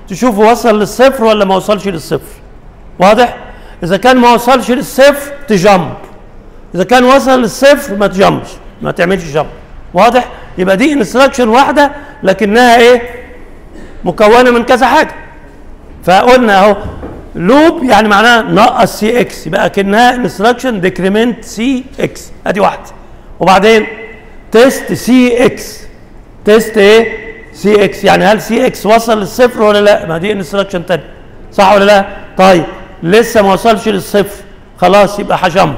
تشوفه وصل للصفر ولا ما وصلش للصفر واضح اذا كان ما وصلش للصفر تجمب اذا كان وصل للصفر ما تجمبش ما تعملش جمب واضح يبقى دي انستراكشن واحده لكنها ايه مكونه من كذا حاجه فقلنا اهو لوب يعني معناها نقص سي اكس يبقى كانها انستراكشن ديكريمنت سي اكس ادي واحده وبعدين تيست سي اكس تيست ايه سي اكس يعني هل سي اكس وصل للصفر ولا لا ما دي انستراكشن تاني صح ولا لا طيب لسه ما وصلش للصفر خلاص يبقى حجم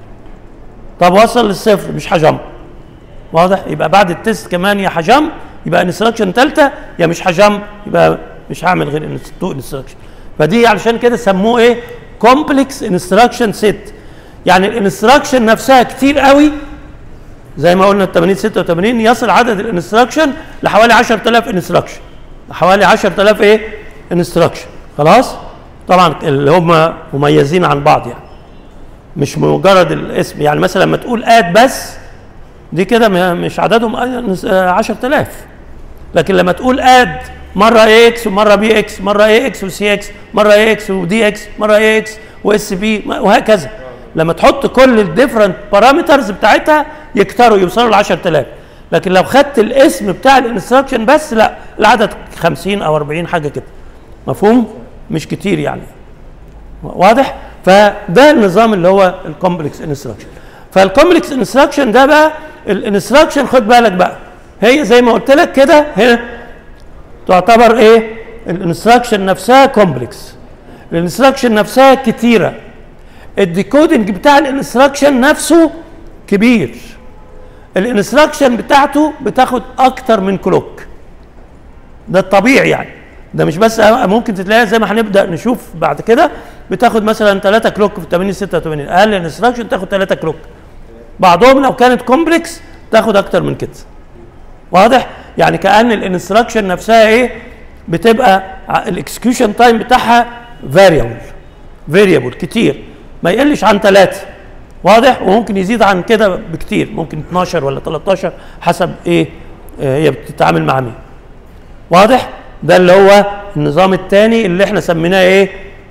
طب وصل للصفر مش حجم واضح يبقى بعد التيست كمان يا حجم يبقى انستراكشن ثالثه يا مش حجم يبقى مش هعمل غير تو انستراكشن فدي علشان كده سموه ايه كومبلكس انستراكشن سيت يعني الانستراكشن نفسها كتير قوي زي ما قلنا ال 80 86 يصل عدد الانستراكشن لحوالي 10000 انستراكشن حوالي 10000 ايه انستراكشن خلاص طبعا اللي هم مميزين عن بعض يعني مش مجرد الاسم يعني مثلا لما تقول اد بس دي كده م- مش عددهم 10000 لكن لما تقول اد مره اي اكس ومره بي اكس مره اي اكس وسي اكس مره اي اكس ودي اكس مره اي اكس واس بي وهكذا لما تحط كل الديفرنت بارامترز بتاعتها يكتروا يوصلوا ل 10000 لكن لو خدت الاسم بتاع الانستراكشن بس لا العدد 50 او 40 حاجه كده مفهوم مش كتير يعني واضح فده النظام اللي هو الكومبلكس انستراكشن فالكومبلكس انستراكشن ده بقى الانستراكشن خد بالك بقى هي زي ما قلت لك كده هنا تعتبر ايه الانستراكشن نفسها كومبلكس الانستراكشن نفسها كتيره الديكودنج بتاع الانستراكشن نفسه كبير الانستراكشن بتاعته بتاخد اكتر من كلوك ده الطبيعي يعني ده مش بس ممكن تلاقيها زي ما هنبدا نشوف بعد كده بتاخد مثلا 3 كلوك في 80 86 اقل انستراكشن تاخد 3 كلوك بعضهم لو كانت كومبلكس تاخد اكتر من كده واضح يعني كان الانستراكشن نفسها ايه بتبقى الاكسكيوشن تايم بتاعها فاريبل فاريبل كتير ما يقلش عن ثلاثة واضح وممكن يزيد عن كده بكتير ممكن 12 ولا 13 حسب ايه آه، هي بتتعامل مع مين واضح ده اللي هو النظام الثاني اللي احنا سميناه ايه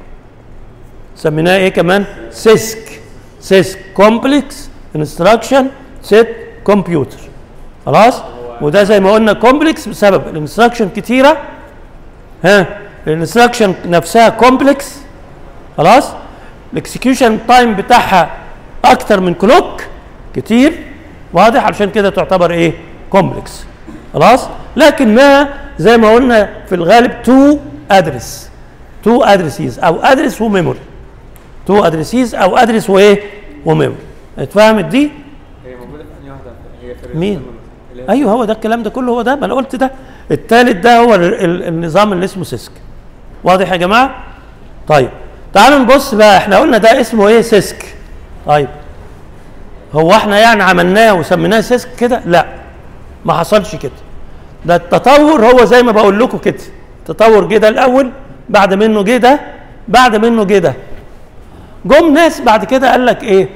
سميناه ايه كمان سيسك سيسك كومبلكس انستراكشن سيت كمبيوتر خلاص وده زي ما قلنا كومبلكس بسبب الانستراكشن كتيره ها الانستراكشن نفسها كومبلكس خلاص الاكسكيوشن تايم بتاعها اكتر من كلوك كتير واضح علشان كده تعتبر ايه كومبلكس خلاص لكنها زي ما قلنا في الغالب تو ادرس تو ادرسيز او ادرس وميموري تو ادرسيز او ادرس وايه وميموري اتفهمت دي هي موجوده في انهي واحده هي في مين؟ الرسالة اللي هي- ايوه هو ده الكلام ده كله هو ده ما انا قلت ده الثالث ده هو ال- ال- النظام اللي اسمه سيسك واضح يا جماعه طيب تعالوا نبص بقى احنا قلنا ده اسمه ايه سيسك طيب هو احنا يعني عملناه وسميناه سيسك كده لا ما حصلش كده ده التطور هو زي ما بقول لكم كده تطور جه ده الاول بعد منه جه ده بعد منه جه ده جم ناس بعد كده قال لك ايه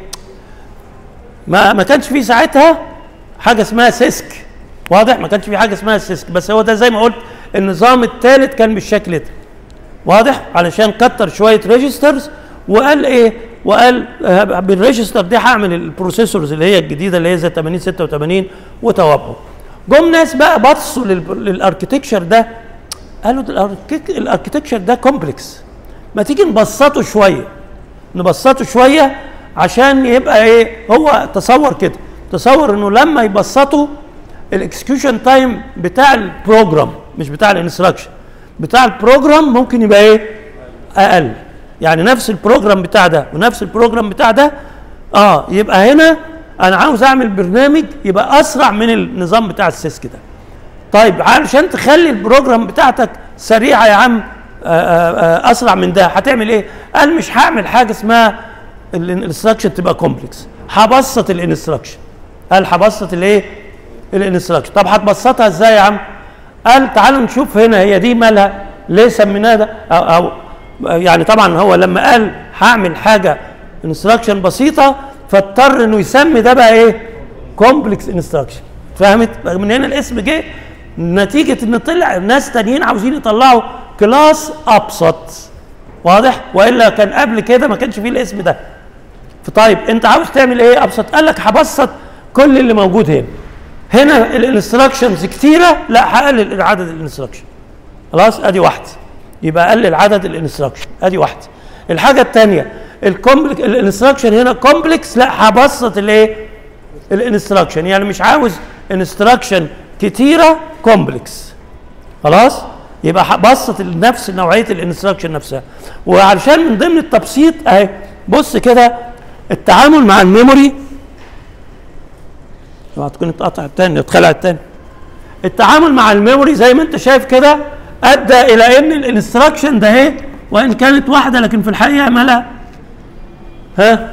ما ما كانش في ساعتها حاجه اسمها سيسك واضح ما كانش في حاجه اسمها سيسك بس هو ده زي ما قلت النظام الثالث كان بالشكل ده واضح علشان كتر شويه ريجسترز وقال ايه وقال آه، بالريجستر دي هعمل البروسيسورز اللي هي الجديده اللي هي زي 80 86 وتوابعه جم ناس بقى بصوا لل- للاركتكشر ده قالوا ده الأركيك- الاركتكشر ده كومبلكس ما تيجي نبسطه شويه نبسطه شويه عشان يبقى ايه هو تصور كده تصور انه لما يبسطوا الاكسكيوشن تايم بتاع البروجرام مش بتاع الانستراكشن بتاع البروجرام ممكن يبقى ايه اقل يعني نفس البروجرام بتاع ده ونفس البروجرام بتاع ده اه يبقى هنا انا عاوز اعمل برنامج يبقى اسرع من النظام بتاع السيسك ده طيب علشان تخلي البروجرام بتاعتك سريعه يا عم آه، آه، آه، اسرع من ده هتعمل ايه؟ قال مش هعمل حاجه اسمها الانستراكشن تبقى كومبلكس هبسط الانستراكشن قال هبسط الايه؟ الانستراكشن طب هتبسطها ازاي يا عم؟ قال تعالوا نشوف هنا هي دي مالها ليه سميناها ده أو, او يعني طبعا هو لما قال هعمل حاجه انستراكشن بسيطه فاضطر انه يسمي ده بقى ايه؟ كومبلكس انستراكشن فهمت؟ من هنا الاسم جه نتيجه ان طلع ناس تانيين عاوزين يطلعوا كلاس ابسط واضح والا كان قبل كده ما كانش فيه الاسم ده فطيب انت عاوز تعمل ايه ابسط قال لك هبسط كل اللي موجود هنا هنا الانستراكشنز كتيره لا هقلل عدد الانستراكشن خلاص ادي واحده يبقى قلل عدد الانستراكشن ادي واحده الحاجه الثانيه الكومبلكس الانستراكشن هنا كومبلكس لا هبسط الايه الانستراكشن يعني مش عاوز انستراكشن كتيره كومبلكس خلاص يبقى هبسط نفس نوعيه الانستراكشن نفسها وعلشان من ضمن التبسيط اهي بص كده التعامل مع الميموري اوعى تكون اتقطع التاني اتخلع التاني التعامل مع الميموري زي ما انت شايف كده ادى الى ان الانستراكشن ده اهي وان كانت واحده لكن في الحقيقه مالها ها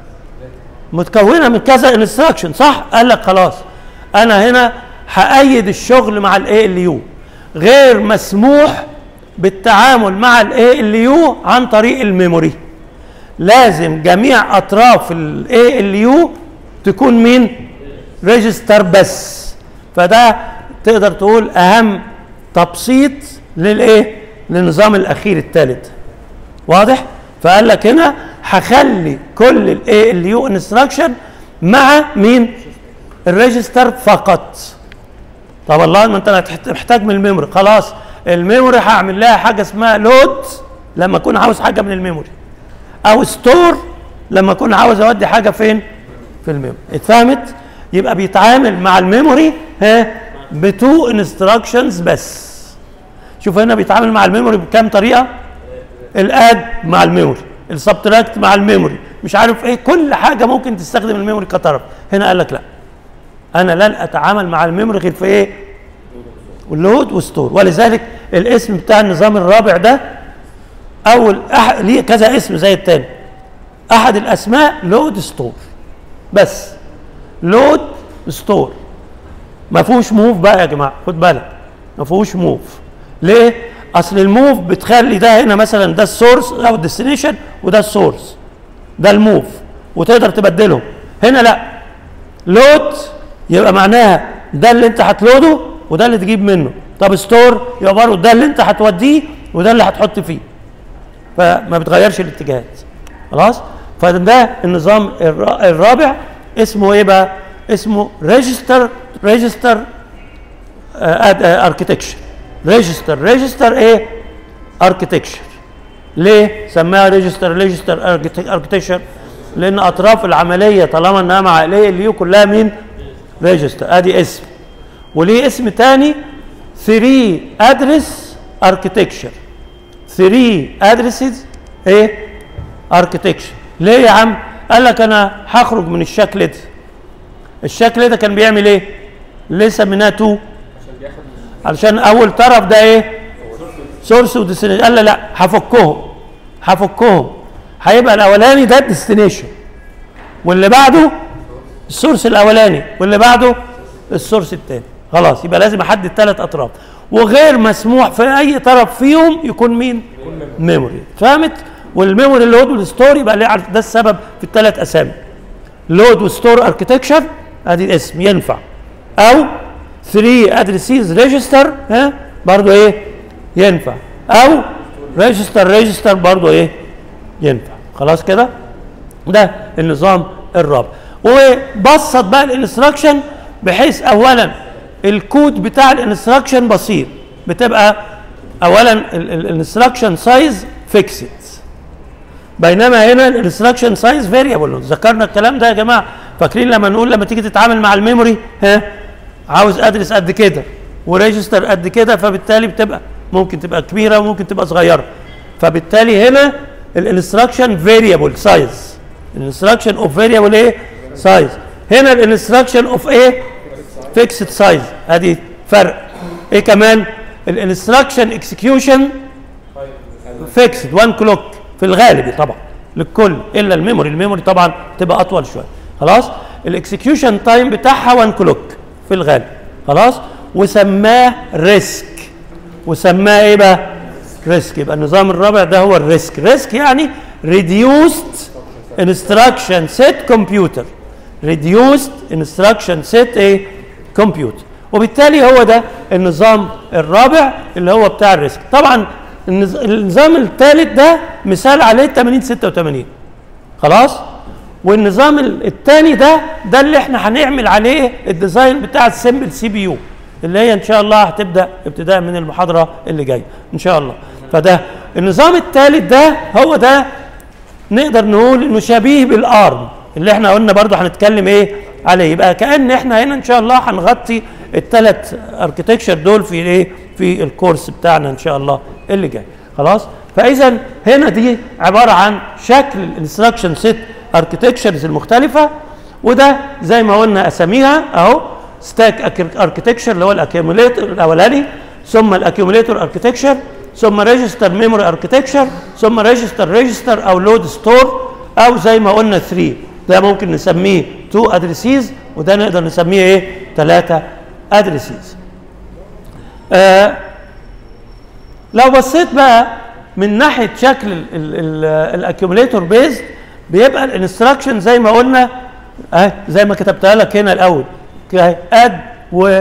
متكونه من كذا انستراكشن صح قال لك خلاص انا هنا هأيد الشغل مع الاي ال يو غير مسموح بالتعامل مع الاي ال يو عن طريق الميموري لازم جميع اطراف الاي ال يو تكون مين ريجستر بس فده تقدر تقول اهم تبسيط للايه للنظام الاخير الثالث واضح فقال لك هنا هخلي كل الاي ال يو انستراكشن مع مين الريجستر فقط طب والله ما انت محتاج من الميموري خلاص الميموري هعمل لها حاجه اسمها لود لما اكون عاوز حاجه من الميموري او ستور لما اكون عاوز اودي حاجه فين في الميموري اتفهمت يبقى بيتعامل مع الميموري ها بتو انستراكشنز بس شوف هنا بيتعامل مع الميموري بكام طريقه الاد مع الميموري السبتراكت مع الميموري مش عارف ايه كل حاجه ممكن تستخدم الميموري كطرف هنا قال لك لا انا لن اتعامل مع الميموري غير في ايه واللود وستور ولذلك الاسم بتاع النظام الرابع ده اول أح... ليه كذا اسم زي التاني احد الاسماء لود ستور بس لود ستور ما فيهوش موف بقى يا جماعه خد بالك ما فيهوش موف ليه اصل الموف بتخلي ده هنا مثلا ده السورس او الديستنيشن وده السورس ده الموف وتقدر تبدلهم هنا لا لود يبقى معناها ده اللي انت هتلوده وده اللي تجيب منه طب ستور يبقى برضه ده اللي انت هتوديه وده اللي هتحط فيه فما بتغيرش الاتجاهات خلاص فده النظام الرابع اسمه ايه بقى اسمه ريجستر ريجستر اركتكشر ريجستر ريجستر ايه اركتكشر ليه سماها ريجستر ريجستر اركتكشر لان اطراف العمليه طالما انها مع الايه اللي كلها مين ريجستر ادي اسم وليه اسم تاني 3 ادرس اركتكشر 3 ادرسز ايه اركتكشر ليه يا عم قال لك انا هخرج من الشكل ده الشكل ده كان بيعمل ايه ليه سميناه 2 علشان اول طرف ده ايه سورس وديستنيشن قال لا لا هفكهم هفكهم هيبقى الاولاني ده الديستنيشن واللي بعده السورس الاولاني واللي بعده السورس الثاني خلاص يبقى لازم احدد ثلاث اطراف وغير مسموح في اي طرف فيهم يكون مين ميموري فهمت والميموري لود والستور يبقى ده السبب في الثلاث اسامي لود وستور اركتكشر ادي الاسم ينفع او 3 ادريسيز ريجستر ها برضه ايه ينفع او ريجستر ريجستر برضه ايه ينفع خلاص كده ده النظام الرابع وبسط بقى الانستراكشن بحيث اولا الكود بتاع الانستراكشن بسيط بتبقى اولا الانستراكشن سايز فيكسد بينما هنا الانستراكشن سايز فاريبل ذكرنا الكلام ده يا جماعه فاكرين لما نقول لما تيجي تتعامل مع الميموري ها عاوز ادرس قد كده وريجستر قد كده فبالتالي بتبقى ممكن تبقى كبيره وممكن تبقى صغيره فبالتالي هنا الانستراكشن فاريبل سايز الانستراكشن اوف فاريبل ايه سايز هنا الانستراكشن اوف ايه فيكسد سايز ادي فرق ايه كمان الانستراكشن اكسكيوشن فيكسد 1 كلوك في الغالب طبعا للكل الا الميموري الميموري طبعا تبقى اطول شويه خلاص الاكسكيوشن تايم بتاعها 1 كلوك في الغالب خلاص وسماه ريسك وسماه ايه بقى ريسك يبقى النظام الرابع ده هو الريسك ريسك يعني reduced instruction set computer reduced instruction set ايه كمبيوتر وبالتالي هو ده النظام الرابع اللي هو بتاع الريسك طبعا النظ- النظام الثالث ده مثال عليه 80 86 خلاص والنظام الثاني ده ده اللي احنا هنعمل عليه الديزاين بتاع السمبل سي بي يو اللي هي ان شاء الله هتبدا ابتداء من المحاضره اللي جايه ان شاء الله فده النظام الثالث ده هو ده نقدر نقول انه شبيه بالارم اللي احنا قلنا برضو هنتكلم ايه عليه يبقى كان احنا هنا ان شاء الله هنغطي الثلاث اركتكشر دول في ايه في الكورس بتاعنا ان شاء الله اللي جاي خلاص فاذا هنا دي عباره عن شكل الانستراكشن سيت اركتكشرز المختلفه وده زي ما قلنا اساميها اهو ستاك اركتكشر اللي هو الاكيوميليتور الاولاني ثم الاكيوميليتور اركتكشر ثم ريجستر ميموري اركتكشر ثم ريجستر ريجستر او لود ستور او زي ما قلنا 3 ده ممكن نسميه 2 ادريسيز وده نقدر نسميه ايه 3 ادريسيز آه لو بصيت بقى من ناحيه شكل الاكيوميليتور بيز بيبقى الانستراكشن زي ما قلنا اهي زي ما كتبتها لك هنا الاول اد و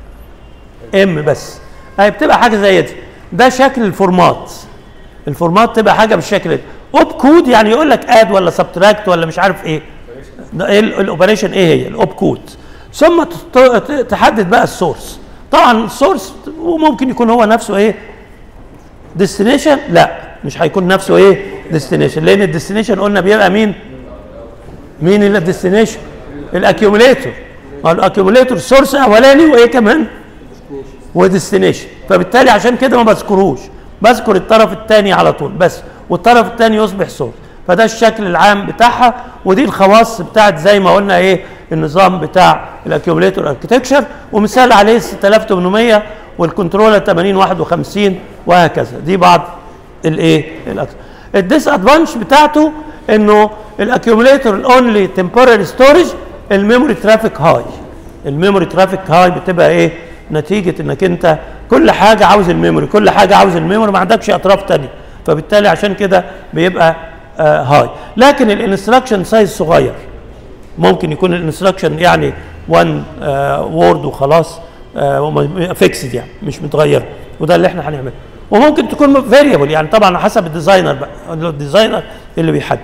ام بس اهي بتبقى حاجه زي دي ده شكل الفورمات الفورمات تبقى حاجه بالشكل ده اوب كود يعني يقول لك اد ولا سبتراكت ولا مش عارف ايه ده ايه الاوبريشن ايه هي الاوب كود ثم تت- ت- تحدد بقى السورس طبعا السورس وممكن يكون هو نفسه ايه ديستنيشن لا مش هيكون نفسه ايه ديستنيشن لان الديستنيشن قلنا بيبقى مين مين اللي الديستنيشن الاكيوميليتور ما هو الاكيوميليتور سورس اولاني وايه كمان وديستنيشن فبالتالي عشان كده ما بذكروش بذكر الطرف الثاني على طول بس والطرف الثاني يصبح سورس فده الشكل العام بتاعها ودي الخواص بتاعت زي ما قلنا ايه النظام بتاع الاكيوميليتور اركتكشر ومثال عليه 6800 والكنترولر 8051 وهكذا دي بعض الايه الاكثر الديس ادفانش بتاعته انه الاكيوميليتور الاونلي تمبوراري ستورج الميموري ترافيك هاي الميموري ترافيك هاي بتبقى ايه نتيجه انك انت كل حاجه عاوز الميموري كل حاجه عاوز الميموري ما عندكش اطراف تانية فبالتالي عشان كده بيبقى آه هاي لكن الانستراكشن سايز صغير ممكن يكون الانستراكشن يعني وان وورد وخلاص فيكسد يعني مش متغير وده اللي احنا هنعمله وممكن تكون فاريبل يعني طبعا حسب الديزاينر بقى الديزاينر اللي بيحدد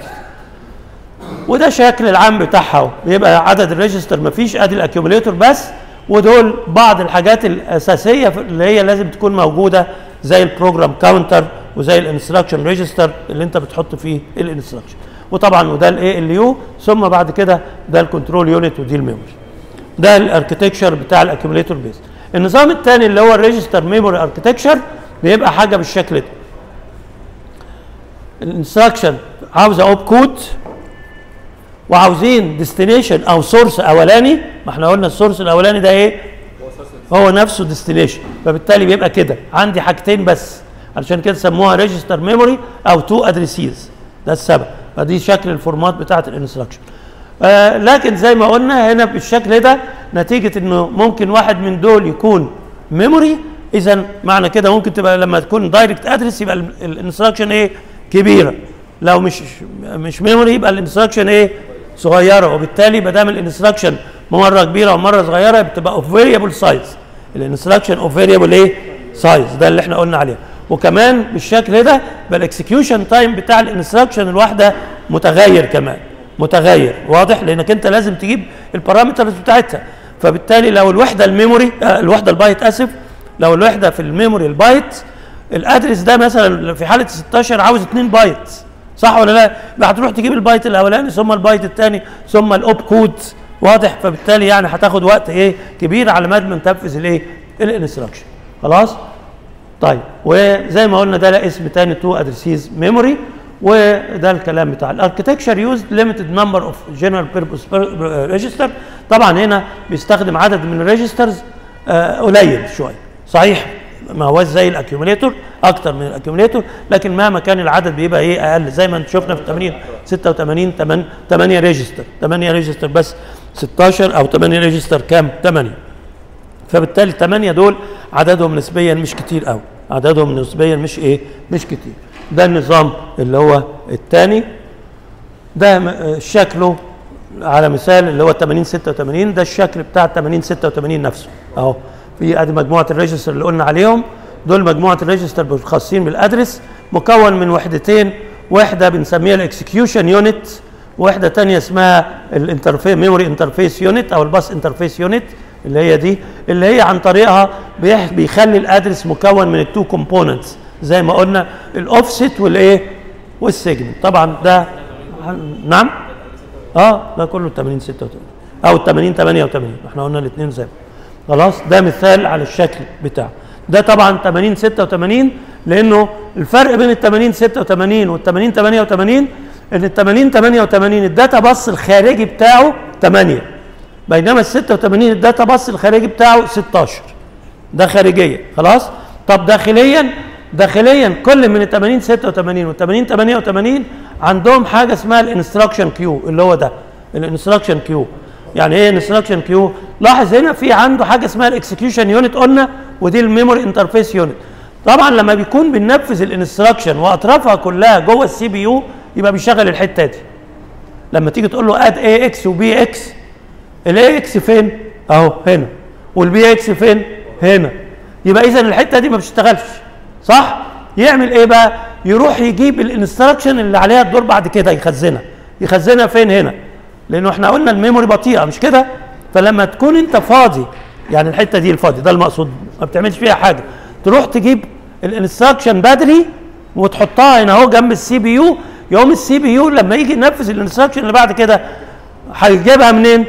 وده الشكل العام بتاعها اهو. بيبقى عدد الريجستر مفيش ادي الاكيوميليتور بس ودول بعض الحاجات الاساسيه في- اللي هي لازم تكون موجوده زي البروجرام كاونتر وزي الانستراكشن ريجستر اللي انت بتحط فيه الانستراكشن وطبعا وده الاي ال يو ثم بعد كده ده الكنترول يونت ودي الميموري ده الاركتكشر بتاع الاكيوميليتور بيز النظام الثاني اللي هو الريجستر ميموري اركتكشر بيبقى حاجه بالشكل ده الانستراكشن عاوزه اوب كود وعاوزين ديستنيشن او سورس اولاني ما احنا قلنا السورس الاولاني ده ايه هو نفسه ديستنيشن فبالتالي بيبقى كده عندي حاجتين بس علشان كده سموها ريجستر ميموري او تو ادريسيز ده السبب فدي شكل الفورمات بتاعت الانستراكشن آه لكن زي ما قلنا هنا بالشكل ده نتيجه انه ممكن واحد من دول يكون ميموري اذا معنى كده ممكن تبقى لما تكون دايركت ادرس يبقى الانستراكشن ايه كبيره لو مش مش ميموري يبقى الانستراكشن ايه صغيره وبالتالي ما دام الانستراكشن مره كبيره ومره صغيره بتبقى اوف فيريبل سايز الانستراكشن اوف فيريبل ايه سايز ده اللي احنا قلنا عليه وكمان بالشكل ده يبقى الاكسكيوشن تايم بتاع الانستراكشن الواحده متغير كمان متغير واضح لانك انت لازم تجيب البارامترز بتاعتها فبالتالي لو الوحده الميموري آه الوحده البايت اسف لو الوحده في الميموري البايت الادرس ده مثلا في حاله 16 عاوز 2 بايت صح ولا لا؟ يبقى هتروح تجيب البايت الاولاني ثم البايت الثاني ثم الاوب كود واضح فبالتالي يعني هتاخد وقت ايه كبير على ما تنفذ الايه الانستراكشن خلاص طيب وزي ما قلنا ده له اسم تاني تو ادرسيز ميموري وده الكلام بتاع الاركتكشر يوز ليميتد نمبر اوف جنرال بيربوس ريجستر طبعا هنا بيستخدم عدد من الريجسترز آه قليل شويه صحيح ما هوش زي الاكيوميليتور اكتر من الاكيوميليتور لكن مهما كان العدد بيبقى ايه اقل زي ما انت شفنا في 80 86 8 8 ريجستر 8 ريجستر بس 16 او 8 ريجستر كام 8 فبالتالي 8 دول عددهم نسبيا مش كتير قوي عددهم نسبيا مش ايه مش كتير ده النظام اللي هو الثاني ده م- شكله على مثال اللي هو 80 86 ده الشكل بتاع 80 86 نفسه اهو في ادي مجموعه الريجستر اللي قلنا عليهم دول مجموعه الريجستر الخاصين بالادرس مكون من وحدتين وحده بنسميها الاكسكيوشن يونت وحده تانية اسمها الانترفيس ميموري انترفيس يونت او الباس انترفيس يونت اللي هي دي اللي هي عن طريقها بيح- بيخلي الادرس مكون من التو كومبوننتس زي ما قلنا الاوفست والايه والسيجمنت طبعا ده نعم اه ده كله 80 86 او 80 88 احنا قلنا الاثنين زي بعض. خلاص ده مثال على الشكل بتاعه ده طبعا 80 86 لانه الفرق بين ال 80 86 وال 80 88 ان ال 80 88 الداتا باص الخارجي بتاعه 8 بينما ال 86 الداتا باص الخارجي بتاعه 16 ده خارجيا خلاص طب داخليا داخليا كل من ال 80 86 وال 80 88 عندهم حاجه اسمها الانستراكشن كيو اللي هو ده الانستراكشن كيو يعني ايه انستراكشن كيو لاحظ هنا في عنده حاجه اسمها الاكسكيوشن يونت قلنا ودي الميموري انترفيس يونت طبعا لما بيكون بننفذ الانستراكشن واطرافها كلها جوه السي بي يو يبقى بيشغل الحته دي لما تيجي تقول له اد اي اكس وبي اكس الاي اكس فين اهو هنا والبي اكس فين هنا يبقى اذا الحته دي ما بتشتغلش صح يعمل ايه بقى يروح يجيب الانستراكشن اللي عليها الدور بعد كده يخزنها يخزنها فين هنا لانه احنا قلنا الميموري بطيئه مش كده فلما تكون انت فاضي يعني الحته دي الفاضي ده المقصود ما بتعملش فيها حاجه تروح تجيب الانستراكشن بدري وتحطها هنا اهو جنب السي بي يو يقوم السي بي يو لما يجي ينفذ الانستراكشن اللي بعد كده هيجيبها منين؟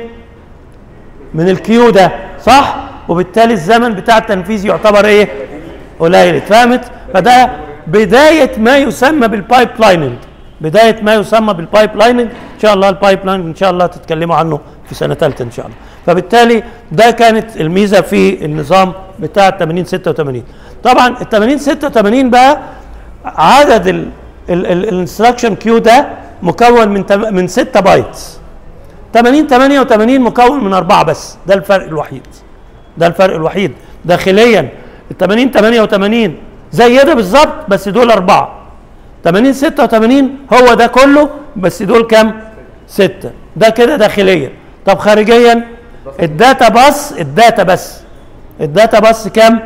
من الكيو ده صح؟ وبالتالي الزمن بتاع التنفيذ يعتبر ايه؟ قليل اتفهمت؟ فده بدايه ما يسمى بالبايب لايننج بدايه ما يسمى بالبايب لايننج ان شاء الله البايب لايننج ان شاء الله تتكلموا عنه في سنه ثالثه ان شاء الله فبالتالي ده كانت الميزه في النظام بتاع ال 80 86 طبعا ال 80 86 بقى عدد الانستراكشن كيو ده مكون من تم- من 6 بايتس 80 88 مكون من أربعة بس ده الفرق الوحيد ده الفرق الوحيد داخليا ال 80 88 زي ده بالظبط بس دول أربعة 80 86 هو ده كله بس دول كام؟ ستة ده كده داخليا طب خارجيا الداتا باس الداتا بس الداتا باس كام؟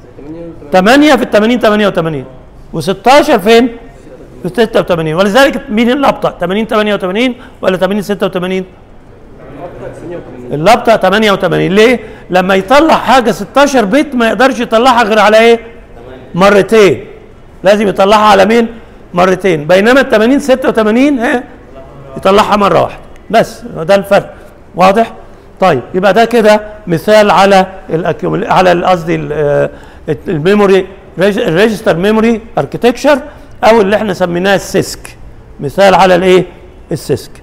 8 في ال 80 88 و16 فين؟ في 86 ولذلك مين اللي ابطا 80 88 ولا 80 86 اللي ابطا 88 ليه لما يطلع حاجه 16 بت ما يقدرش يطلعها غير على ايه مرتين لازم يطلعها على مين مرتين بينما ال 80 86 ها يطلعها مره واحده بس ده الفرق واضح طيب يبقى ده كده مثال على الاكيومل على ال- قصدي ال- آه، الميموري ريج- الريجستر ميموري اركتكشر او اللي احنا سميناه السيسك مثال على الايه السيسك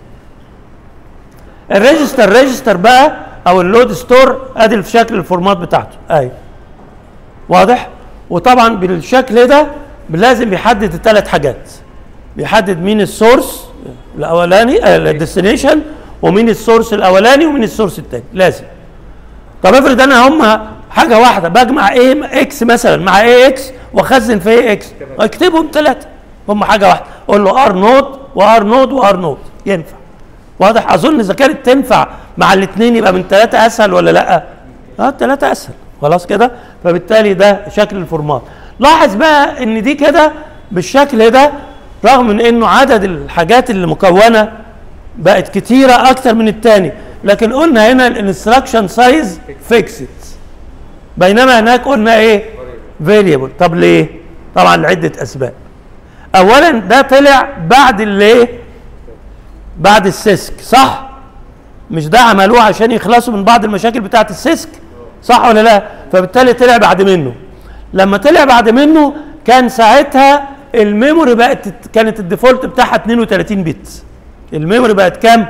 الريجستر ريجستر بقى او اللود ستور ادي في شكل الفورمات بتاعته ايوه واضح وطبعا بالشكل ده لازم يحدد الثلاث حاجات بيحدد مين السورس الاولاني الديستنيشن ومين السورس الاولاني ومين السورس الثاني لازم طب افرض انا هم حاجه واحده بجمع ايه اكس مثلا مع ايه اكس واخزن في ايه اكس اكتبهم ثلاثه هم حاجه واحده اقول له ار نود وار نود وار نود ينفع واضح اظن اذا كانت تنفع مع الاثنين يبقى من ثلاثه اسهل ولا لا اه ثلاثه اسهل خلاص كده فبالتالي ده شكل الفورمات لاحظ بقى ان دي كده بالشكل ده رغم من انه عدد الحاجات اللي مكونه بقت كتيره اكتر من الثاني لكن قلنا هنا الانستراكشن سايز فيكسد بينما هناك قلنا ايه فاريبل طب ليه طبعا لعده اسباب اولا ده طلع بعد الايه بعد السيسك صح مش ده عملوه عشان يخلصوا من بعض المشاكل بتاعه السيسك صح ولا لا فبالتالي طلع بعد منه لما طلع بعد منه كان ساعتها الميموري بقت كانت الديفولت بتاعها 32 بت الميموري بقت كام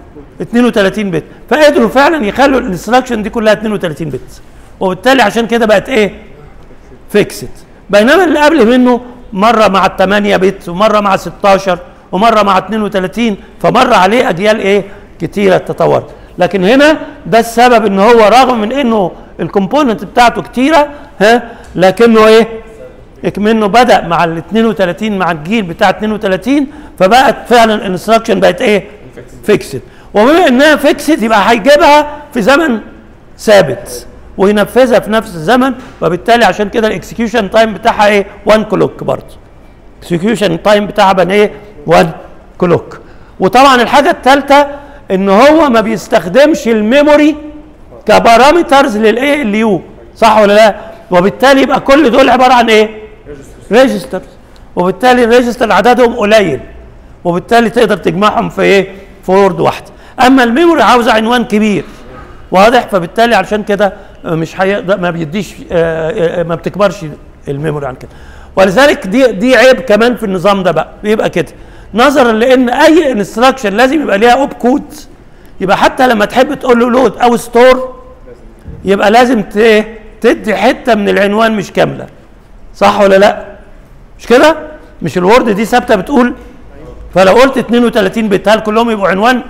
32 بت فقدروا فعلا يخلوا الانستراكشن دي كلها 32 بت وبالتالي عشان كده بقت ايه فيكسد بينما اللي قبل منه مره مع ال 8 بت ومره مع 16 ومره مع 32 فمر عليه اجيال ايه كتيره تطورت لكن هنا ده السبب ان هو رغم من انه الكومبوننت بتاعته كتيره ها لكنه ايه اكمنه بدا مع ال 32 مع الجيل بتاع 32 فبقت فعلا الانستراكشن بقت ايه فيكسد وبما انها فيكسد يبقى هيجيبها في زمن ثابت وينفذها في نفس الزمن وبالتالي عشان كده الاكسكيوشن تايم بتاعها ايه 1 كلوك برضه اكسكيوشن تايم بتاعها بقى ايه 1 كلوك وطبعا الحاجه الثالثه ان هو ما بيستخدمش الميموري كبارامترز للايه اليو صح ولا لا وبالتالي يبقى كل دول عباره عن ايه ريجستر وبالتالي الريجستر عددهم قليل وبالتالي تقدر تجمعهم في ايه في وورد واحده اما الميموري عاوزه عنوان كبير واضح فبالتالي عشان كده مش هيقدر ما بيديش آه، آه، ما بتكبرش الميموري عن كده ولذلك دي دي عيب كمان في النظام ده بقى بيبقى كده نظرا لان اي انستراكشن لازم يبقى ليها اوب كود يبقى حتى لما تحب تقول له لود او ستور يبقى لازم ت- تدي حته من العنوان مش كامله صح ولا لا مش كده مش الوورد دي ثابته بتقول فلو قلت 32 بت هل كلهم يبقوا عنوان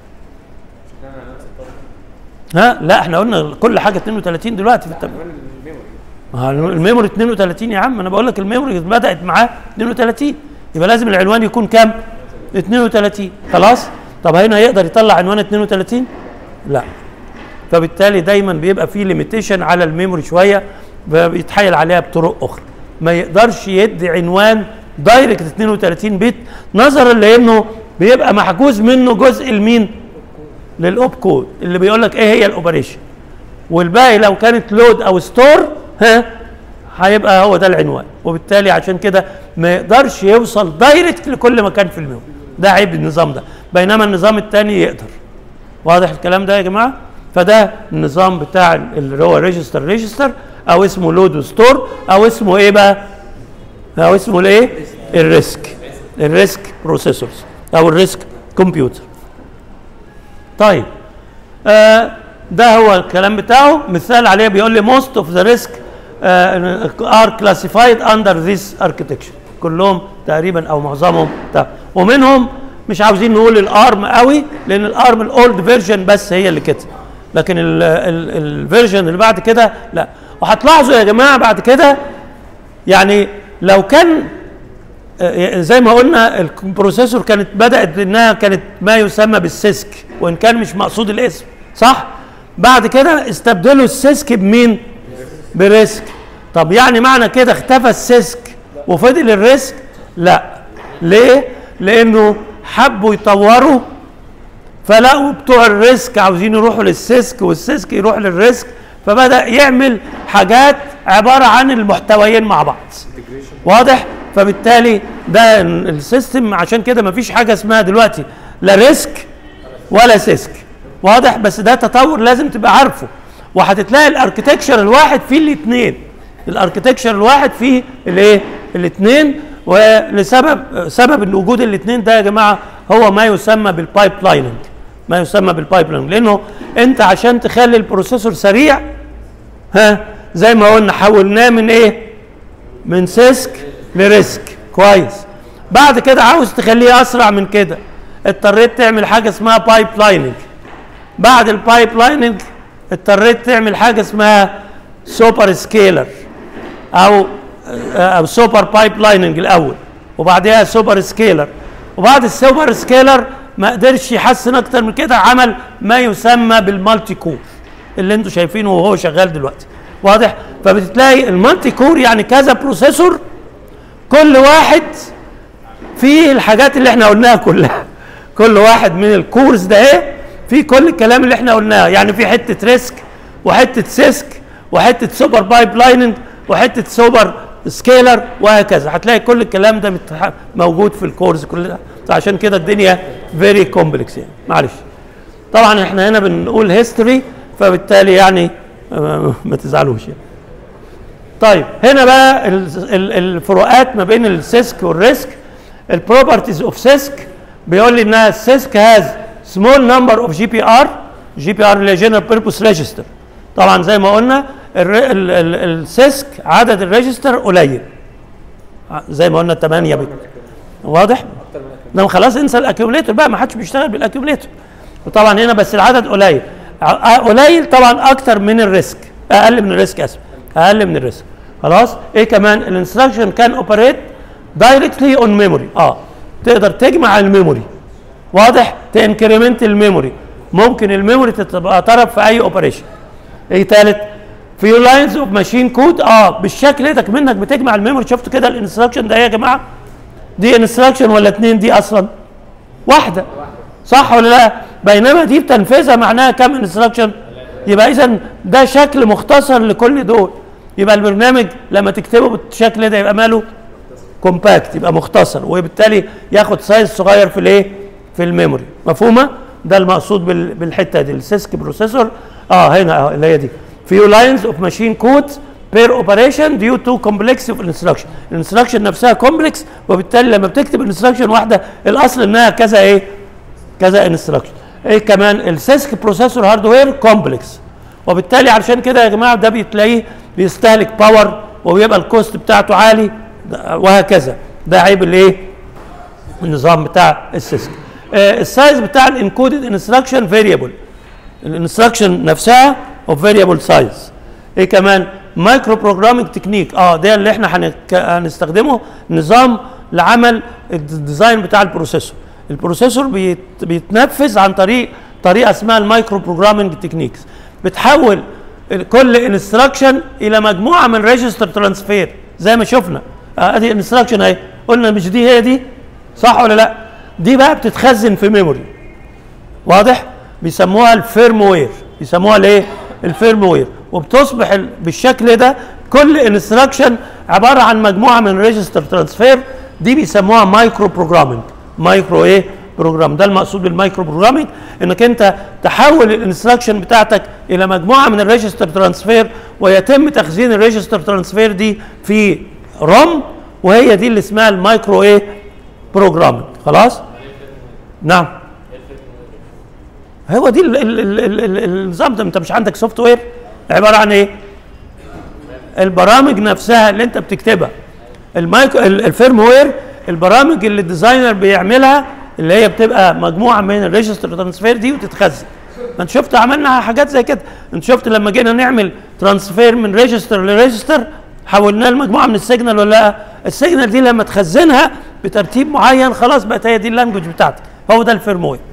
ها لا احنا قلنا كل حاجه 32 دلوقتي في التم... عنوان الميموري ما هو الميموري 32 يا عم انا بقول لك الميموري بدات معاه 32 يبقى لازم العنوان يكون كام 32 خلاص طب هنا يقدر يطلع عنوان 32 لا فبالتالي دايما بيبقى فيه ليميتيشن على الميموري شويه بيتحايل عليها بطرق اخرى ما يقدرش يدي عنوان دايركت 32 بت نظرا لانه بيبقى محجوز منه جزء لمين للاوب كود اللي بيقول لك ايه هي الاوبريشن والباقي لو كانت لود او ستور ها هيبقى هو ده العنوان وبالتالي عشان كده ما يقدرش يوصل دايركت لكل مكان في الميموري ده عيب النظام ده بينما النظام الثاني يقدر واضح الكلام ده يا جماعه فده النظام بتاع اللي هو ريجستر ريجستر او اسمه لود وستور او اسمه ايه بقى او اسمه الايه الريسك الريسك بروسيسورز او الريسك كمبيوتر طيب آه ده هو الكلام بتاعه مثال عليه بيقول لي most of the risk uh, are classified under this architecture كلهم تقريبا او معظمهم بتاع. ومنهم مش عاوزين نقول الارم قوي لان الارم الاولد فيرجن بس هي اللي كده لكن الفيرجن اللي بعد كده لا وهتلاحظوا يا جماعه بعد كده يعني لو كان آه، زي ما قلنا البروسيسور كانت بدات انها كانت ما يسمى بالسيسك وان كان مش مقصود الاسم صح بعد كده استبدلوا السيسك بمين بريسك طب يعني معنى كده اختفى السيسك وفضل الريسك لا ليه لانه حبوا يطوروا فلقوا بتوع الريسك عاوزين يروحوا للسيسك والسيسك يروح للريسك فبدا يعمل حاجات عباره عن المحتويين مع بعض واضح فبالتالي ده السيستم عشان كده مفيش حاجه اسمها دلوقتي لا ريسك ولا سيسك واضح بس ده تطور لازم تبقى عارفه وهتتلاقي الاركتكشر الواحد فيه الاثنين الاركتكشر الواحد فيه الايه الاثنين ولسبب سبب ان وجود الاثنين ده يا جماعه هو ما يسمى بالبايب لايننج ما يسمى بالبايب لايننج لانه انت عشان تخلي البروسيسور سريع ها زي ما قلنا حولناه من ايه من سيسك لريسك كويس بعد كده عاوز تخليه اسرع من كده اضطريت تعمل حاجه اسمها بايب لايننج بعد البايب لايننج اضطريت تعمل حاجه اسمها سوبر سكيلر او او سوبر بايب لايننج الاول وبعدها سوبر سكيلر وبعد السوبر سكيلر ما قدرش يحسن اكتر من كده عمل ما يسمى بالمالتي كور اللي انتوا شايفينه وهو شغال دلوقتي واضح فبتلاقي المالتي كور يعني كذا بروسيسور كل واحد فيه الحاجات اللي احنا قلناها كلها كل واحد من الكورس ده ايه في كل الكلام اللي احنا قلناه يعني في حته ريسك وحته سيسك وحته سوبر بايب لايننج وحته سوبر سكيلر وهكذا هتلاقي كل الكلام ده متح- موجود في الكورس كلها عشان كده الدنيا فيري كومبلكس يعني معلش طبعا احنا هنا بنقول هيستوري فبالتالي يعني آه، ما تزعلوش يعني طيب هنا بقى ال- ال- الفروقات ما بين السيسك والريسك البروبرتيز اوف سيسك بيقول لي انها السيسك هاز سمول نمبر اوف جي بي ار جي بي ار اللي جنرال بيربوس ريجستر طبعا زي ما قلنا الر- ال- ال- السيسك عدد الريجستر قليل ع- زي ما قلنا 8 بت واضح؟ لما خلاص انسى الاكيوميليتور بقى ما حدش بيشتغل بالاكيوميليتور وطبعا هنا بس العدد قليل ع- قليل طبعا اكتر من الريسك اقل من الريسك اسف اقل من الريسك خلاص ايه كمان الانستراكشن كان اوبريت دايركتلي اون ميموري اه تقدر تجمع الميموري واضح تنكريمنت الميموري ممكن الميموري تبقى طرف في اي اوبريشن ايه ثالث فيو لاينز اوف ماشين كود اه بالشكل ده منك بتجمع الميموري شفت كده الانستراكشن ده إيه يا جماعه دي انستراكشن ولا اتنين دي اصلا واحده صح ولا لا بينما دي بتنفذها معناها كام انستراكشن يبقى اذا ده شكل مختصر لكل دول يبقى البرنامج لما تكتبه بالشكل ده يبقى ماله كومباكت يبقى مختصر وبالتالي ياخد سايز صغير في الايه في الميموري مفهومه ده المقصود بال- بالحته دي السيسك بروسيسور اه هنا اه اللي هي دي few lines of machine code per operation due to complexity of instruction الانستراكشن نفسها كومبلكس وبالتالي لما بتكتب انستراكشن واحده الاصل انها كذا ايه كذا انستراكشن ايه كمان السيسك بروسيسور هاردوير كومبلكس وبالتالي عشان كده يا جماعه ده بتلاقيه بيستهلك باور وبيبقى الكوست بتاعته عالي ده- وهكذا ده عيب الايه النظام بتاع السيسك آه السايز بتاع الانكودد انستراكشن فاريبل الانستراكشن نفسها اوف فاريبل سايز ايه كمان مايكرو بروجرامينج تكنيك اه ده اللي احنا هنك- هنستخدمه نظام لعمل الديزاين بتاع البروسيسور البروسيسور بيت بيتنفذ عن طريق طريقه اسمها المايكرو بروجرامينج تكنيكس بتحول ال- كل انستراكشن الى مجموعه من ريجستر ترانسفير زي ما شفنا آه، ادي انستراكشن اهي قلنا مش دي هي دي صح ولا لا دي بقى بتتخزن في ميموري واضح بيسموها الفيرموير بيسموها الايه الفيرموير وبتصبح ال- بالشكل ده كل انستراكشن عباره عن مجموعه من ريجستر ترانسفير دي بيسموها مايكرو بروجرامينج مايكرو ايه بروجرام ده المقصود بالمايكرو بروجرامينج انك انت تحول الانستراكشن بتاعتك الى مجموعه من الريجستر ترانسفير ويتم تخزين الريجستر ترانسفير دي في روم وهي دي اللي اسمها المايكرو ايه بروجرامينج خلاص نعم هو دي ال- ال- ال- ال- ال- النظام ده انت مش عندك سوفت وير عباره عن ايه؟ البرامج نفسها اللي انت بتكتبها المايكرو ال- الفيرم وير البرامج اللي الديزاينر بيعملها اللي هي بتبقى مجموعه من الريجستر ترانسفير دي وتتخزن انت شفت عملنا حاجات زي كده انت شفت لما جينا نعمل ترانسفير من ريجستر لريجستر حولناه لمجموعه من السيجنال ولا لا السيجنال دي لما تخزنها بترتيب معين خلاص بقت هي دي اللانجوج بتاعتك هو ده الفيرم وير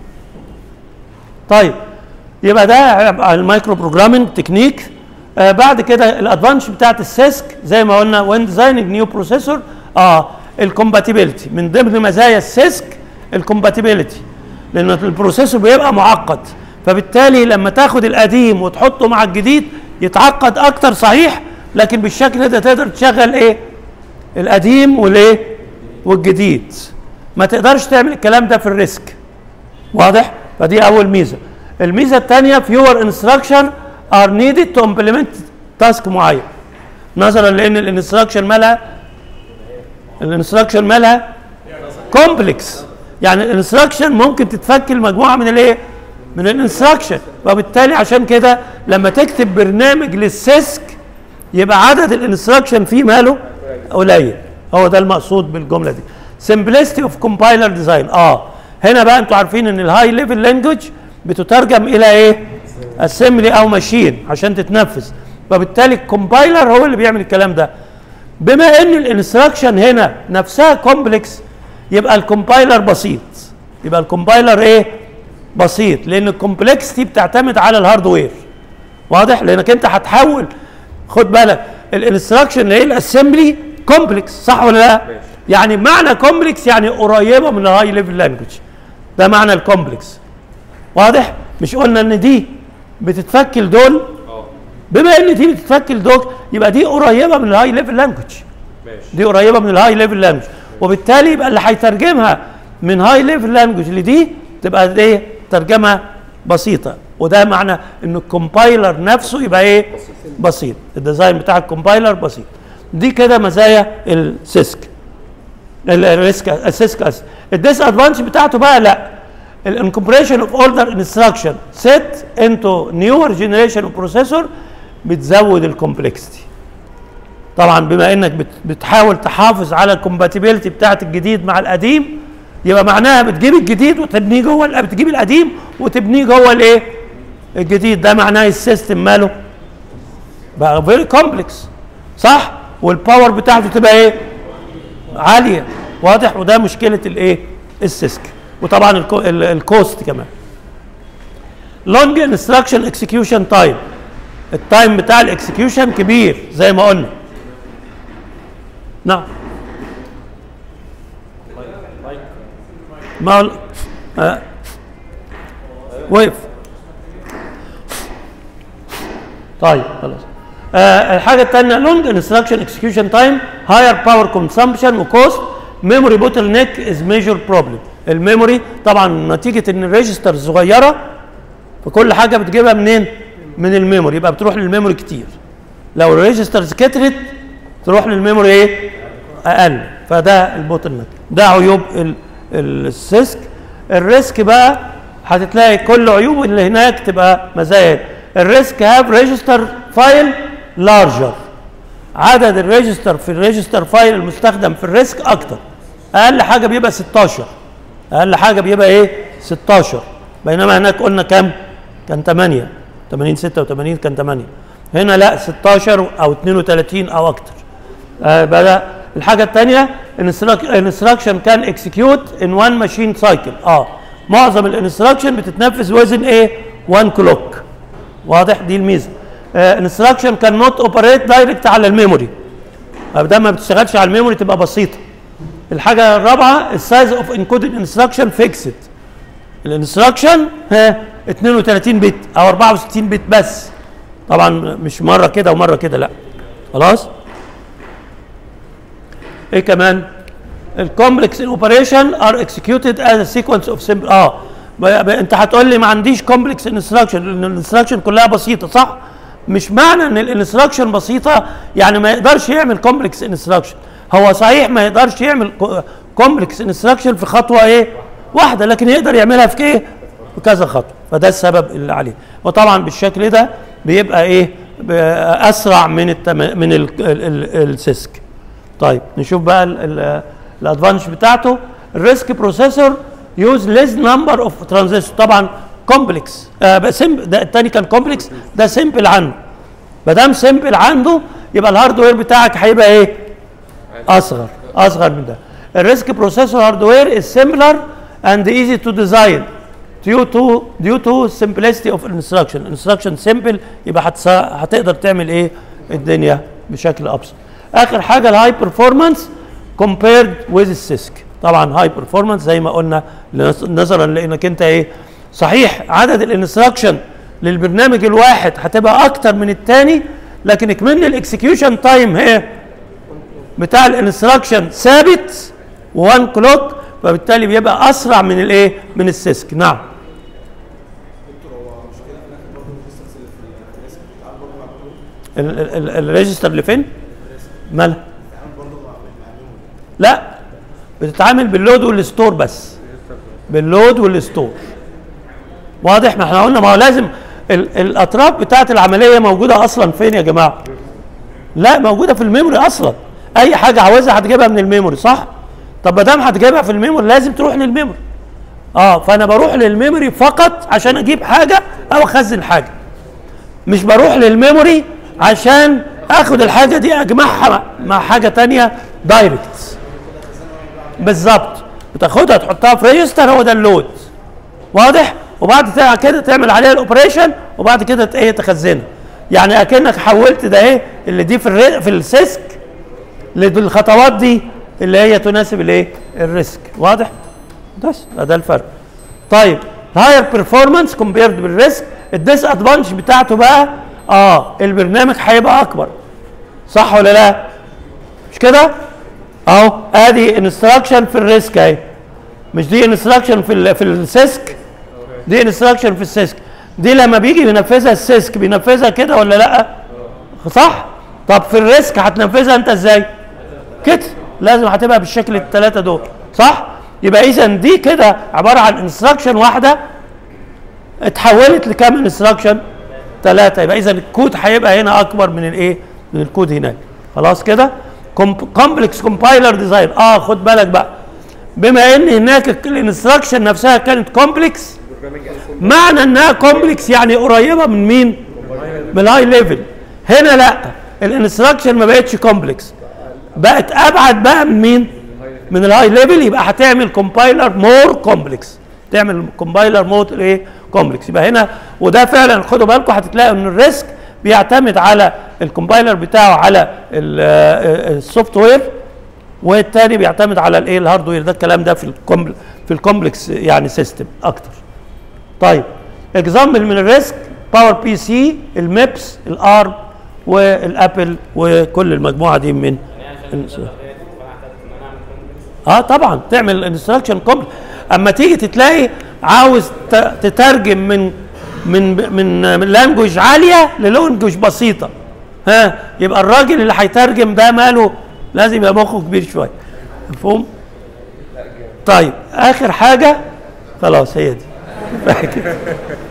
طيب يبقى ده المايكرو بروجرامينج تكنيك آه بعد كده الادفانش بتاعت السيسك زي ما قلنا وين ديزايننج نيو بروسيسور اه الكومباتيبلتي من ضمن مزايا السيسك الكومباتيبلتي لان البروسيسور بيبقى معقد فبالتالي لما تاخد القديم وتحطه مع الجديد يتعقد اكتر صحيح لكن بالشكل ده تقدر تشغل ايه القديم والايه والجديد ما تقدرش تعمل الكلام ده في الريسك واضح فدي اول ميزه الميزه الثانيه فيور انستراكشن ار نيدد تو امبلمنت تاسك معين نظرا لان الانستراكشن مالها الانستراكشن مالها كومبلكس يعني الانستراكشن ممكن تتفك المجموعه من الايه من الانستراكشن وبالتالي عشان كده لما تكتب برنامج للسيسك يبقى عدد الانستراكشن فيه ماله قليل هو ده المقصود بالجمله دي simplicity of compiler design اه هنا بقى انتوا عارفين ان الهاي ليفل لانجوج بتترجم الى ايه اسمبلي او ماشين عشان تتنفذ وبالتالي الكومبايلر هو اللي بيعمل الكلام ده بما ان الانستراكشن هنا نفسها كومبلكس يبقى الكومبايلر بسيط يبقى الكومبايلر ايه بسيط لان الكومبلكسيتي بتعتمد على الهاردوير واضح لانك انت هتحول خد بالك الانستراكشن اللي هي الاسمبلي كومبلكس صح ولا لا يعني معنى كومبلكس يعني قريبه من الهاي ليفل لانجوج ده معنى الكومبلكس واضح مش قلنا ان دي بتتفك لدول بما ان دي بتتفك لدول يبقى دي قريبه من الهاي ليفل لانجوج ماشي دي قريبه من الهاي ليفل لانجوج وبالتالي يبقى اللي هيترجمها من هاي ليفل لانجوج لدي تبقى دي ترجمه بسيطه وده معنى ان الكومبايلر نفسه يبقى ايه بسيط الديزاين بتاع الكومبايلر بسيط دي كده مزايا السيسك ال- الريسك السيسك الديس ادفانتج بتاعته بقى لا الانكمبريشن اوف اوردر انستراكشن سيت انتو نيور جنريشن اوف بروسيسور بتزود الكومبلكسيتي طبعا بما انك بت- بتحاول تحافظ على الكومباتيبلتي بتاعت الجديد مع القديم يبقى معناها بتجيب الجديد وتبنيه جوه ال- بتجيب القديم وتبنيه جوه الايه الجديد ده معناه السيستم ماله بقى فيري كومبلكس صح والباور بتاعته تبقى ايه عاليه واضح وده مشكله الايه السيسك وطبعا الكو- ال- الكوست كمان لونج انستراكشن اكسكيوشن تايم التايم بتاع الاكسكيوشن كبير زي ما قلنا نعم ما آه. وقف طيب خلاص آه الحاجه الثانيه لونج انستراكشن اكسكيوشن تايم هاير باور كونسامبشن وكوست ميموري بوتل نيك از ميجور بروبلم الميموري طبعا نتيجه ان الريجستر صغيره فكل حاجه بتجيبها منين من الميموري يبقى بتروح للميموري كتير لو الريجسترز كترت تروح للميموري ايه اقل فده البوتل نيك ده عيوب ال- السيسك الريسك بقى هتتلاقي كل عيوب اللي هناك تبقى مزايا الريسك هاف ريجستر فايل لارجر عدد الريجستر في الريجستر فايل المستخدم في الريسك اكتر اقل حاجه بيبقى 16 اقل حاجه بيبقى ايه 16 بينما هناك قلنا كام كان 8 80 86 كان 8 هنا لا 16 او 32 او اكتر آه بدا الحاجه الثانيه الانستراكشن كان اكسكيوت ان وان ماشين سايكل اه معظم الانستراكشن بتتنفذ وزن ايه 1 كلوك واضح دي الميزه انستراكشن كان نوت اوبريت دايركت على الميموري ده ما بتشتغلش على الميموري تبقى بسيطه الحاجه الرابعه السايز اوف انكودد انستراكشن فيكسد الانستراكشن ها 32 بت او 64 بت بس طبعا مش مره كده ومره كده لا خلاص ايه كمان الكومبلكس اوبريشن ار اكسكيوتد از سيكونس اوف سمبل اه ب- ب- انت هتقول لي ما عنديش كومبلكس انستراكشن لان الانستراكشن كلها بسيطه صح مش معنى ان الانستراكشن بسيطه يعني ما يقدرش يعمل كومبلكس انستراكشن هو صحيح ما يقدرش يعمل كومبلكس انستراكشن في خطوه ايه واحده لكن يقدر يعملها في ايه في كذا خطوه فده السبب اللي عليه وطبعا بالشكل ده بيبقى ايه ب- اسرع من التم... من ال... ال... ال... السيسك طيب نشوف بقى الادفانتج بتاعته الريسك بروسيسور يوز ليس نمبر اوف ترانزستور طبعا كومبلكس آه بس سم- ده الثاني كان كومبلكس ده سمبل عنده ما دام سمبل عنده يبقى الهاردوير بتاعك هيبقى ايه؟ اصغر اصغر من ده الريسك بروسيسور هاردوير is similar and easy to design due to due to simplicity of instruction instruction simple يبقى هتس- هتقدر تعمل ايه الدنيا بشكل ابسط اخر حاجه الهاي بيرفورمانس compared with السيسك طبعا هاي بيرفورمانس زي ما قلنا لنظ- نظرا لانك انت ايه صحيح عدد الانستراكشن للبرنامج الواحد هتبقى اكتر من الثاني لكن كمان الاكسكيوشن تايم هي بتاع الانستراكشن ثابت و1 كلوك فبالتالي بيبقى اسرع من الايه من السيسك نعم ال- ال- ال- الريجستر اللي فين مالها لا بتتعامل باللود والستور بس باللود والستور واضح ما احنا قلنا ما هو لازم ال- الاطراف بتاعت العمليه موجوده اصلا فين يا جماعه لا موجوده في الميموري اصلا اي حاجه عاوزها هتجيبها من الميموري صح طب ما دام هتجيبها في الميموري لازم تروح للميموري اه فانا بروح للميموري فقط عشان اجيب حاجه او اخزن حاجه مش بروح للميموري عشان اخد الحاجه دي اجمعها مع- مع حاجه تانية دايركت بالظبط بتاخدها تحطها في ريجستر هو ده اللود واضح وبعد تع- كده تعمل عليها الاوبريشن وبعد كده ت- ايه تخزنها يعني اكنك حولت ده ايه اللي دي في الري في السيسك للخطوات دي اللي هي تناسب الايه الريسك واضح بس ده الفرق طيب هاير بيرفورمانس كومبيرد بالريسك الديس ادفانتج بتاعته بقى اه البرنامج هيبقى اكبر صح ولا لا مش كده اهو ادي انستراكشن في الريسك اهي مش دي انستراكشن في ال في السيسك دي انستراكشن في السيسك دي لما بيجي ينفذها السيسك بينفذها كده ولا لا صح طب في الريسك هتنفذها انت ازاي كده لازم هتبقى بالشكل الثلاثه دول صح يبقى اذا دي كده عباره عن انستراكشن واحده اتحولت لكام انستراكشن ثلاثه يبقى اذا الكود هيبقى هنا اكبر من الايه من الكود هناك خلاص كده كومبلكس كومبايلر ديزاين اه خد بالك بقى بما ان هناك الانستراكشن نفسها كانت كومبلكس معنى انها كومبلكس يعني قريبه من مين من الهاي ليفل هنا لا الانستراكشن ما بقتش كومبلكس بقت ابعد بقى من مين من الهاي ليفل يبقى هتعمل كومبايلر مور كومبلكس تعمل كومبايلر مور ايه كومبلكس يبقى هنا وده فعلا خدوا بالكم هتلاقوا ان الريسك بيعتمد على الكومبايلر بتاعه على السوفت وير والتاني بيعتمد على الايه الهاردوير ده الكلام ده في الكومبل في الكومبلكس يعني سيستم اكتر طيب اكزامبل من الريسك باور بي سي الميبس الارم والابل وكل المجموعه دي من اه طبعا تعمل انستراكشن كومبل اما تيجي تتلاقي عاوز ت- تترجم من من من من لانجوج عاليه للانجوج بسيطه ها يبقى الراجل اللي هيترجم ده ماله لازم يبقى مخه كبير شويه مفهوم طيب اخر حاجه خلاص هي دي